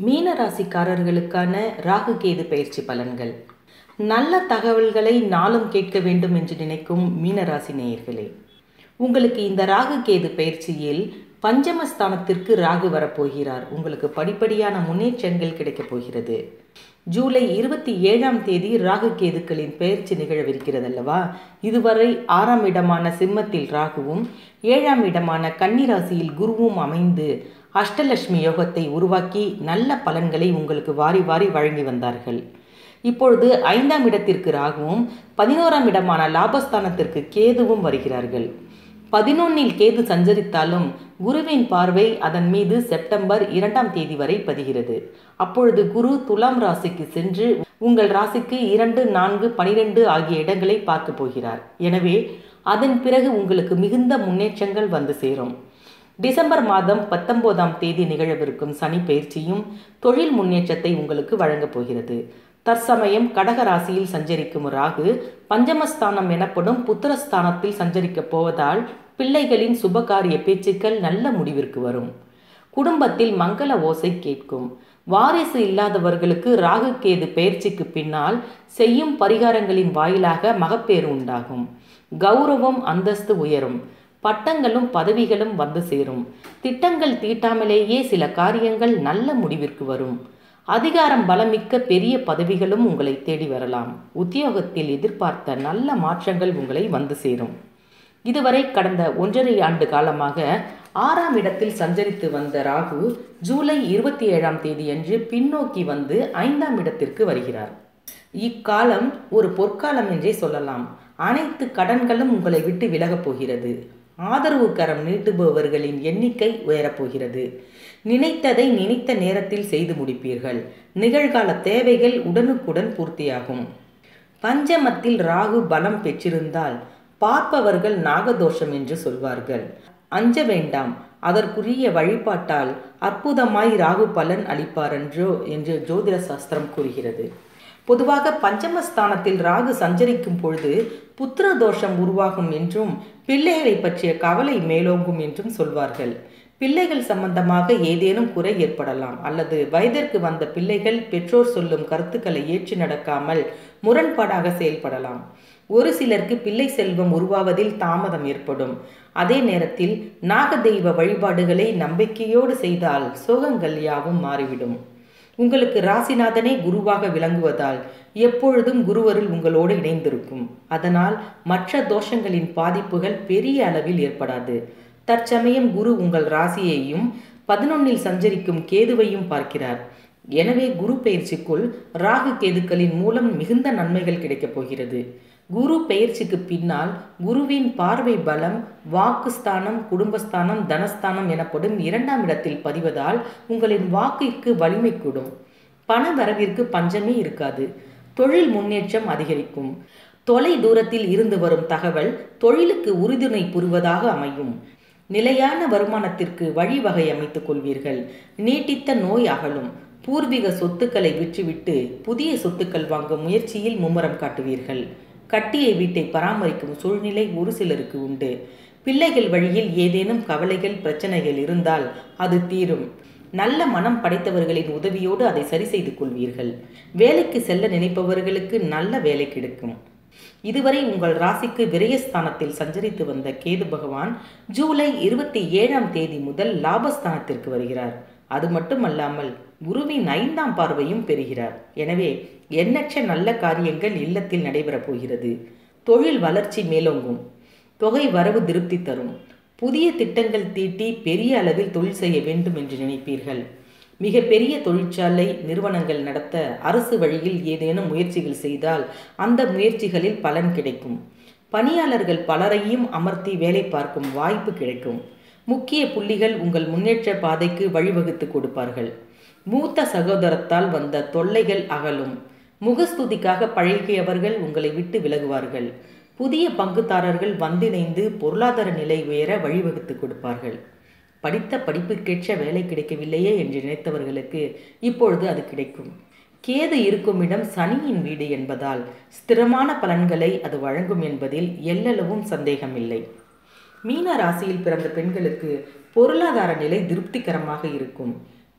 மீன ராசிக்காரர்களுக்கான ராகு கேது பயிற்சி பலன்கள் நல்ல தகவல்களை நாளும் கேட்க வேண்டும் என்று நினைக்கும் மீனராசி நேயர்களே உங்களுக்கு இந்த ராகு கேது பயிற்சியில் பஞ்சமஸ்தானத்திற்கு ராகு வரப்போகிறார் உங்களுக்கு படிப்படியான முன்னேற்றங்கள் கிடைக்கப் போகிறது ஜூலை இருபத்தி ஏழாம் தேதி ராகு கேதுக்களின் பெயர்ச்சி நிகழவிருக்கிறது அல்லவா இதுவரை ஆறாம் இடமான சிம்மத்தில் ராகுவும் ஏழாம் இடமான கன்னிராசியில் குருவும் அமைந்து அஷ்டலட்சுமி யோகத்தை உருவாக்கி நல்ல பலன்களை உங்களுக்கு வாரி வாரி வழங்கி வந்தார்கள் இப்பொழுது ஐந்தாம் இடத்திற்கு ராகுவும் பதினோராம் இடமான லாபஸ்தானத்திற்கு கேதுவும் வருகிறார்கள் பதினொன்னில் கேது சஞ்சரித்தாலும் குருவின் பார்வை அதன் மீது செப்டம்பர் இரண்டாம் தேதி வரை பதிகிறது அப்பொழுது குரு துலாம் ராசிக்கு சென்று உங்கள் ராசிக்கு இரண்டு நான்கு பனிரெண்டு ஆகிய இடங்களை பார்க்க போகிறார் எனவே அதன் பிறகு உங்களுக்கு மிகுந்த முன்னேற்றங்கள் வந்து சேரும் டிசம்பர் மாதம் பத்தொன்பதாம் தேதி நிகழவிருக்கும் சனி பயிற்சியும் தொழில் முன்னேற்றத்தை உங்களுக்கு வழங்கப் போகிறது தற்சமயம் கடக ராசியில் சஞ்சரிக்கும் ராகு பஞ்சமஸ்தானம் எனப்படும் புத்திரஸ்தானத்தில் சஞ்சரிக்கப் போவதால் பிள்ளைகளின் சுபகாரிய பேச்சுக்கள் நல்ல முடிவிற்கு வரும் குடும்பத்தில் மங்கள ஓசை கேட்கும் வாரிசு இல்லாதவர்களுக்கு ராகு கேது பயிற்சிக்கு பின்னால் செய்யும் பரிகாரங்களின் வாயிலாக மகப்பேறு உண்டாகும் கௌரவம் அந்தஸ்து உயரும் பட்டங்களும் பதவிகளும் வந்து சேரும் திட்டங்கள் தீட்டாமலேயே சில காரியங்கள் நல்ல முடிவிற்கு வரும் அதிகாரம் பலமிக்க பெரிய பதவிகளும் உங்களை தேடி வரலாம் உத்தியோகத்தில் எதிர்பார்த்த நல்ல மாற்றங்கள் உங்களை வந்து சேரும் இதுவரை கடந்த ஒன்றரை ஆண்டு காலமாக ஆறாம் இடத்தில் சஞ்சரித்து வந்த ராகு ஜூலை இருபத்தி ஏழாம் தேதியன்று பின்னோக்கி வந்து ஐந்தாம் இடத்திற்கு வருகிறார் இக்காலம் ஒரு பொற்காலம் என்றே சொல்லலாம் அனைத்து கடன்களும் உங்களை விட்டு விலகப் போகிறது ஆதரவு கரம் நீட்டுபவர்களின் எண்ணிக்கை உயரப்போகிறது நினைத்ததை நினைத்த நேரத்தில் செய்து முடிப்பீர்கள் நிகழ்கால தேவைகள் உடனுக்குடன் பூர்த்தியாகும் பஞ்சமத்தில் ராகு பலம் பெற்றிருந்தால் பார்ப்பவர்கள் நாகதோஷம் என்று சொல்வார்கள் அஞ்ச வேண்டாம் அதற்குரிய வழிபாட்டால் அற்புதமாய் ராகு பலன் அளிப்பாரன்றோ என்று ஜோதிட சாஸ்திரம் கூறுகிறது பொதுவாக பஞ்சமஸ்தானத்தில் ராகு சஞ்சரிக்கும் பொழுது புத்திர தோஷம் உருவாகும் என்றும் பிள்ளைகளை பற்றிய கவலை மேலோங்கும் என்றும் சொல்வார்கள் பிள்ளைகள் சம்பந்தமாக ஏதேனும் குறை ஏற்படலாம் அல்லது வயதிற்கு வந்த பிள்ளைகள் பெற்றோர் சொல்லும் கருத்துக்களை ஏற்று நடக்காமல் முரண்பாடாக செயல்படலாம் ஒரு சிலருக்கு பிள்ளை செல்வம் உருவாவதில் தாமதம் ஏற்படும் அதே நேரத்தில் நாகதெய்வ வழிபாடுகளை நம்பிக்கையோடு செய்தால் சோகங்கள் யாவும் மாறிவிடும் உங்களுக்கு ராசிநாதனே குருவாக விளங்குவதால் எப்பொழுதும் குருவருள் உங்களோடு இணைந்திருக்கும் அதனால் மற்ற தோஷங்களின் பாதிப்புகள் பெரிய அளவில் ஏற்படாது தற்சமயம் குரு உங்கள் ராசியையும் பதினொன்னில் சஞ்சரிக்கும் கேதுவையும் பார்க்கிறார் எனவே குரு பயிற்சிக்குள் ராகு கேதுக்களின் மூலம் மிகுந்த நன்மைகள் கிடைக்கப் போகிறது குரு பெயர்ச்சிக்கு பின்னால் குருவின் பார்வை பலம் வாக்குஸ்தானம் குடும்பஸ்தானம் தனஸ்தானம் எனப்படும் இரண்டாம் இடத்தில் பதிவதால் உங்களின் வாக்கிற்கு வலிமை கூடும் பண வரவிற்கு பஞ்சமே இருக்காது தொழில் முன்னேற்றம் அதிகரிக்கும் தொலை தூரத்தில் இருந்து வரும் தகவல் தொழிலுக்கு உறுதுணை புரிவதாக அமையும் நிலையான வருமானத்திற்கு வழிவகை அமைத்துக் கொள்வீர்கள் நீட்டித்த நோய் அகலும் பூர்வீக சொத்துக்களை விற்றுவிட்டு புதிய சொத்துக்கள் வாங்கும் முயற்சியில் மும்முரம் காட்டுவீர்கள் கட்டிய வீட்டை பராமரிக்கும் சூழ்நிலை ஒரு சிலருக்கு உண்டு பிள்ளைகள் வழியில் ஏதேனும் கவலைகள் பிரச்சனைகள் இருந்தால் அது தீரும் நல்ல மனம் படைத்தவர்களின் உதவியோடு அதை சரி செய்து கொள்வீர்கள் வேலைக்கு செல்ல நினைப்பவர்களுக்கு நல்ல வேலை கிடைக்கும் இதுவரை உங்கள் ராசிக்கு விரயஸ்தானத்தில் சஞ்சரித்து வந்த கேது பகவான் ஜூலை இருபத்தி ஏழாம் தேதி முதல் லாபஸ்தானத்திற்கு வருகிறார் அது மட்டுமல்லாமல் குருவின் ஐந்தாம் பார்வையும் பெறுகிறார் எனவே எண்ணற்ற நல்ல காரியங்கள் இல்லத்தில் நடைபெறப் போகிறது தொழில் வளர்ச்சி மேலோங்கும் தொகை வரவு திருப்தி தரும் புதிய திட்டங்கள் தீட்டி பெரிய அளவில் தொழில் செய்ய வேண்டும் என்று நினைப்பீர்கள் மிக பெரிய தொழிற்சாலை நிறுவனங்கள் நடத்த அரசு வழியில் ஏதேனும் முயற்சிகள் செய்தால் அந்த முயற்சிகளில் பலன் கிடைக்கும் பணியாளர்கள் பலரையும் அமர்த்தி வேலை பார்க்கும் வாய்ப்பு கிடைக்கும் முக்கிய புள்ளிகள் உங்கள் முன்னேற்ற பாதைக்கு வழிவகுத்து கொடுப்பார்கள் மூத்த சகோதரத்தால் வந்த தொல்லைகள் அகலும் முகஸ்துதிக்காக பழகியவர்கள் உங்களை விட்டு விலகுவார்கள் புதிய பங்குதாரர்கள் வந்திணைந்து பொருளாதார நிலை உயர வழிவகுத்து கொடுப்பார்கள் படித்த படிப்புக்கேற்ற வேலை கிடைக்கவில்லையே என்று நினைத்தவர்களுக்கு இப்பொழுது அது கிடைக்கும் கேது இருக்கும் இடம் சனியின் வீடு என்பதால் ஸ்திரமான பலன்களை அது வழங்கும் என்பதில் எல்லளவும் சந்தேகமில்லை மீன ராசியில் பிறந்த பெண்களுக்கு பொருளாதார நிலை திருப்திகரமாக இருக்கும்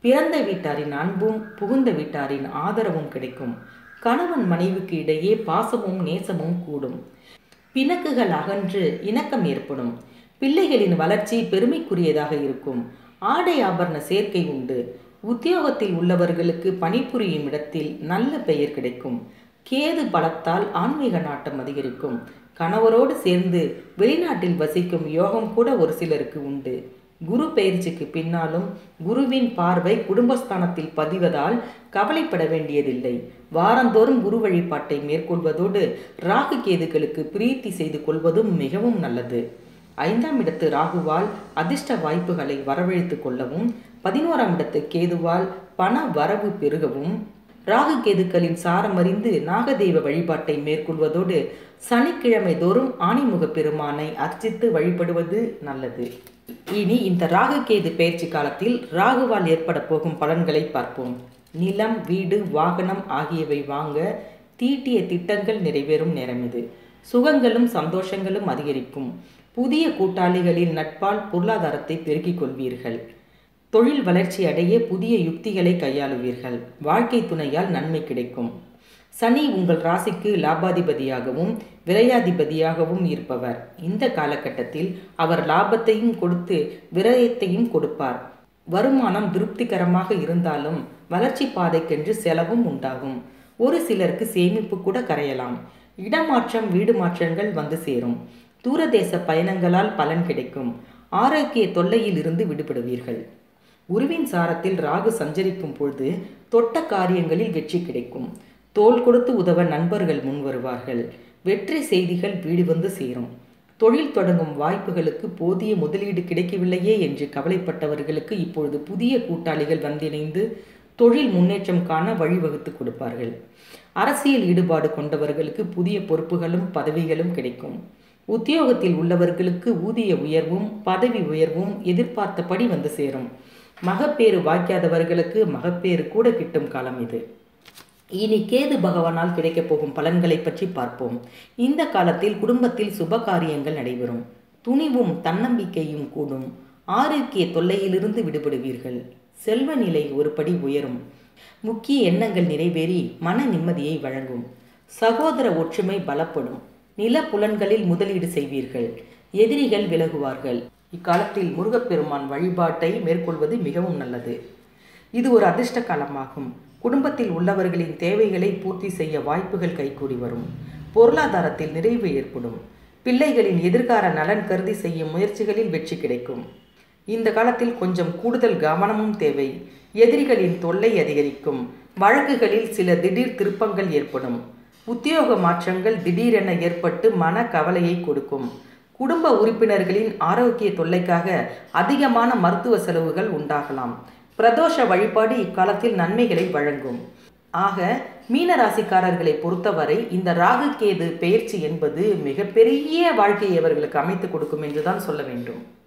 பிறந்த வீட்டாரின் அன்பும் புகுந்த வீட்டாரின் ஆதரவும் கிடைக்கும் கணவன் மனைவிக்கு இடையே பாசமும் நேசமும் கூடும் பிணக்குகள் அகன்று இணக்கம் ஏற்படும் பிள்ளைகளின் வளர்ச்சி பெருமைக்குரியதாக இருக்கும் ஆடை ஆபரண சேர்க்கை உண்டு உத்தியோகத்தில் உள்ளவர்களுக்கு பணிபுரியும் இடத்தில் நல்ல பெயர் கிடைக்கும் கேது பலத்தால் ஆன்மீக நாட்டம் அதிகரிக்கும் கணவரோடு சேர்ந்து வெளிநாட்டில் வசிக்கும் யோகம் கூட ஒரு சிலருக்கு உண்டு குரு பயிற்சிக்கு பின்னாலும் குருவின் பார்வை குடும்பஸ்தானத்தில் பதிவதால் கவலைப்பட வேண்டியதில்லை வாரந்தோறும் குரு வழிபாட்டை மேற்கொள்வதோடு ராகு கேதுகளுக்கு பிரீத்தி செய்து கொள்வதும் மிகவும் நல்லது ஐந்தாம் இடத்து ராகுவால் அதிர்ஷ்ட வாய்ப்புகளை வரவழைத்து கொள்ளவும் பதினோராம் இடத்து கேதுவால் பண வரவு பெருகவும் ராகு கேதுக்களின் சாரமறிந்து நாகதெய்வ வழிபாட்டை மேற்கொள்வதோடு சனிக்கிழமை தோறும் ஆணிமுக பெருமானை அர்ச்சித்து வழிபடுவது நல்லது இனி இந்த ராகு கேது பயிற்சி காலத்தில் ராகுவால் ஏற்பட போகும் பலன்களை பார்ப்போம் நிலம் வீடு வாகனம் ஆகியவை வாங்க தீட்டிய திட்டங்கள் நிறைவேறும் நேரம் இது சுகங்களும் சந்தோஷங்களும் அதிகரிக்கும் புதிய கூட்டாளிகளின் நட்பால் பொருளாதாரத்தை பெருக்கிக் கொள்வீர்கள் தொழில் வளர்ச்சி அடைய புதிய யுக்திகளை கையாளுவீர்கள் வாழ்க்கை துணையால் நன்மை கிடைக்கும் சனி உங்கள் ராசிக்கு லாபாதிபதியாகவும் விரையாதிபதியாகவும் இருப்பவர் இந்த காலகட்டத்தில் அவர் லாபத்தையும் கொடுத்து விரயத்தையும் கொடுப்பார் வருமானம் திருப்திகரமாக இருந்தாலும் வளர்ச்சி பாதைக்கென்று செலவும் உண்டாகும் ஒரு சிலருக்கு சேமிப்பு கூட கரையலாம் இடமாற்றம் வீடு மாற்றங்கள் வந்து சேரும் தூரதேச பயணங்களால் பலன் கிடைக்கும் ஆரோக்கிய தொல்லையில் இருந்து விடுபடுவீர்கள் குருவின் சாரத்தில் ராகு சஞ்சரிக்கும் பொழுது தொட்ட காரியங்களில் வெற்றி கிடைக்கும் தோல் கொடுத்து உதவ நண்பர்கள் முன் வருவார்கள் வெற்றி செய்திகள் வீடு வந்து சேரும் தொழில் தொடங்கும் வாய்ப்புகளுக்கு போதிய முதலீடு கிடைக்கவில்லையே என்று கவலைப்பட்டவர்களுக்கு இப்பொழுது புதிய கூட்டாளிகள் வந்திணைந்து தொழில் முன்னேற்றம் காண வழிவகுத்து கொடுப்பார்கள் அரசியல் ஈடுபாடு கொண்டவர்களுக்கு புதிய பொறுப்புகளும் பதவிகளும் கிடைக்கும் உத்தியோகத்தில் உள்ளவர்களுக்கு ஊதிய உயர்வும் பதவி உயர்வும் எதிர்பார்த்தபடி வந்து சேரும் மகப்பேறு வாய்க்காதவர்களுக்கு மகப்பேறு கூட கிட்டும் காலம் இது இனி கேது பகவானால் கிடைக்கப் போகும் பலன்களை பற்றி பார்ப்போம் இந்த காலத்தில் குடும்பத்தில் சுப காரியங்கள் நடைபெறும் துணிவும் தன்னம்பிக்கையும் கூடும் ஆரோக்கிய தொல்லையிலிருந்து விடுபடுவீர்கள் செல்வ நிலை ஒரு படி உயரும் முக்கிய எண்ணங்கள் நிறைவேறி மன நிம்மதியை வழங்கும் சகோதர ஒற்றுமை பலப்படும் நில புலன்களில் முதலீடு செய்வீர்கள் எதிரிகள் விலகுவார்கள் இக்காலத்தில் முருகப்பெருமான் வழிபாட்டை மேற்கொள்வது மிகவும் நல்லது இது ஒரு அதிர்ஷ்ட காலமாகும் குடும்பத்தில் உள்ளவர்களின் தேவைகளை பூர்த்தி செய்ய வாய்ப்புகள் கைகூடி வரும் பொருளாதாரத்தில் நிறைவு ஏற்படும் பிள்ளைகளின் எதிர்கால நலன் கருதி செய்யும் முயற்சிகளில் வெற்றி கிடைக்கும் இந்த காலத்தில் கொஞ்சம் கூடுதல் கவனமும் தேவை எதிரிகளின் தொல்லை அதிகரிக்கும் வழக்குகளில் சில திடீர் திருப்பங்கள் ஏற்படும் உத்தியோக மாற்றங்கள் திடீரென ஏற்பட்டு மன கவலையை கொடுக்கும் குடும்ப உறுப்பினர்களின் ஆரோக்கிய தொல்லைக்காக அதிகமான மருத்துவ செலவுகள் உண்டாகலாம் பிரதோஷ வழிபாடு இக்காலத்தில் நன்மைகளை வழங்கும் ஆக மீன ராசிக்காரர்களை பொறுத்தவரை இந்த ராகு கேது பெயர்ச்சி என்பது மிகப்பெரிய வாழ்க்கையை அவர்களுக்கு அமைத்து கொடுக்கும் என்றுதான் சொல்ல வேண்டும்